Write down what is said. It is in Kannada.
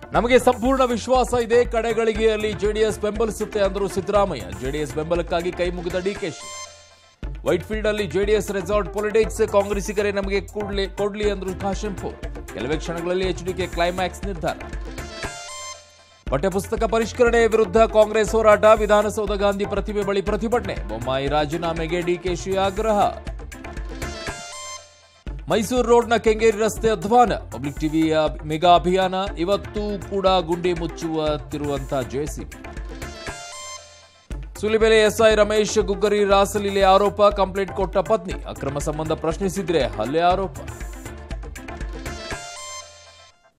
ನಮಗೆ ಸಂಪೂರ್ಣ ವಿಶ್ವಾಸ ಇದೆ ಕಡೆಗಳಿಗೆಯಲ್ಲಿ ಜೆಡಿಎಸ್ ಬೆಂಬಲಿಸುತ್ತೆ ಅಂದರು ಸಿದ್ದರಾಮಯ್ಯ ಜೆಡಿಎಸ್ ಬೆಂಬಲಕ್ಕಾಗಿ ಕೈ ಮುಗಿದ ಡಿಕೆಶಿ ವೈಟ್ಫೀಲ್ಡ್ ಅಲ್ಲಿ ಜೆಡಿಎಸ್ ರೆಸಾರ್ಟ್ ಪೊಲಿಟಿಕ್ಸ್ ಕಾಂಗ್ರೆಸ್ಸಿಗರೇ ನಮಗೆ ಕೊಡ್ಲಿ ಕೊಡ್ಲಿ ಅಂದ್ರು ಕಾಶೆಂಪುರ್ ಕೆಲವೇ ಕ್ಷಣಗಳಲ್ಲಿ ಎಚ್ಡಿಕೆ ಕ್ಲೈಮ್ಯಾಕ್ಸ್ ನಿರ್ಧಾರ ಪಠ್ಯಪುಸ್ತಕ ಪರಿಷ್ಕರಣೆ ವಿರುದ್ಧ ಕಾಂಗ್ರೆಸ್ ಹೋರಾಟ ವಿಧಾನಸೌಧ ಗಾಂಧಿ ಪ್ರತಿಮೆ ಬಳಿ ಪ್ರತಿಭಟನೆ ಬೊಮ್ಮಾಯಿ ರಾಜೀನಾಮೆಗೆ ಡಿಕೆಶಿ ಆಗ್ರಹ ಮೈಸೂರು ರೋಡ್ನ ಕೆಂಗೇರಿ ರಸ್ತೆ ಅಧ್ವಾನ ಪಬ್ಲಿಕ್ ಟಿವಿಯ ಮೆಗಾ ಅಭಿಯಾನ ಇವತ್ತು ಕೂಡ ಗುಂಡಿ ಮುಚ್ಚುತ್ತಿರುವಂತ ಜೆಸಿಬಿ ಸುಲಿಬೆಲೆ ಎಸ್ಐ ರಮೇಶ್ ಗುಗ್ಗರಿ ರಾಸಲೀಲೆ ಆರೋಪ ಕಂಪ್ಲೇಂಟ್ ಕೊಟ್ಟ ಪತ್ನಿ ಅಕ್ರಮ ಸಂಬಂಧ ಪ್ರಶ್ನಿಸಿದ್ರೆ ಹಲ್ಲೆ ಆರೋಪ